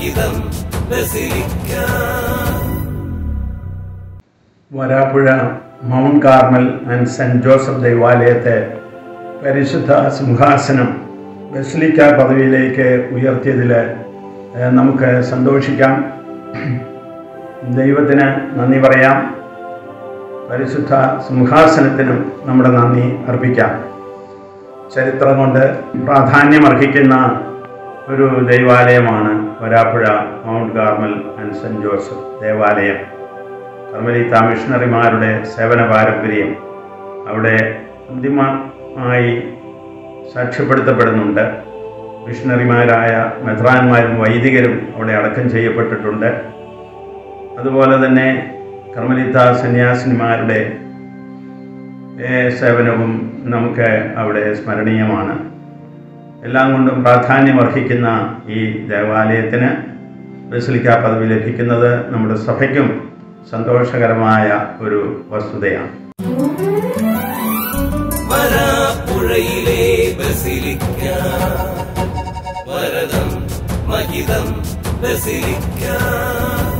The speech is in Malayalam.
മഹിതം basilica Varapuzha Mount Carmel and Saint Joseph ദൈവാലയത്തെ പരിശുദ്ധ സിംഹാസനം ബസിലിക്ക പദവിയിലേക്ക് ഉയർത്തിയതിൽ ഏഹ്, നമുക്ക് സന്തോഷിക്കാം ദൈവത്തിന് നന്ദി പറയാം പരിശുദ്ധ സിംഹാസനത്തിനും നമ്മുടെ നന്ദി അർപ്പിക്കാം ചരിത്രം കൊണ്ട് പ്രാധാന്യമർഹിക്കുന്ന ഒരു ദൈവാലയമാണ് Varapuzha Mount Carmel and Saint Joseph ദേവാലയം കർമ്മലീത്ത മിഷണറിമാരുടെ സേവന പാരമ്പര്യം അവിടെ അന്തിമമായി സാക്ഷ്യപ്പെടുത്തപ്പെടുന്നുണ്ട് മിഷണറിമാരായ മെത്രാന്മാരും വൈദികരും അവിടെ അടക്കം ചെയ്യപ്പെട്ടിട്ടുണ്ട് അതുപോലെ തന്നെ കർമ്മലീത്ത സന്യാസിനിമാരുടെ ഏഹ്, സേവനവും നമുക്ക് അവിടെ സ്മരണീയമാണ് എല്ലാം കൊണ്ടും പ്രാധാന്യമർഹിക്കുന്ന ഈ ദേവാലയത്തിന് ബസിലിക്ക പദവി ലഭിക്കുന്നത് നമ്മുടെ സഭയ്ക്കും സന്തോഷകരമായ ഒരു വസ്തുതയാണ് വരാപ്പുഴയിലെ ബസിലിക്ക വരദം മഹിതം ബസിലിക്ക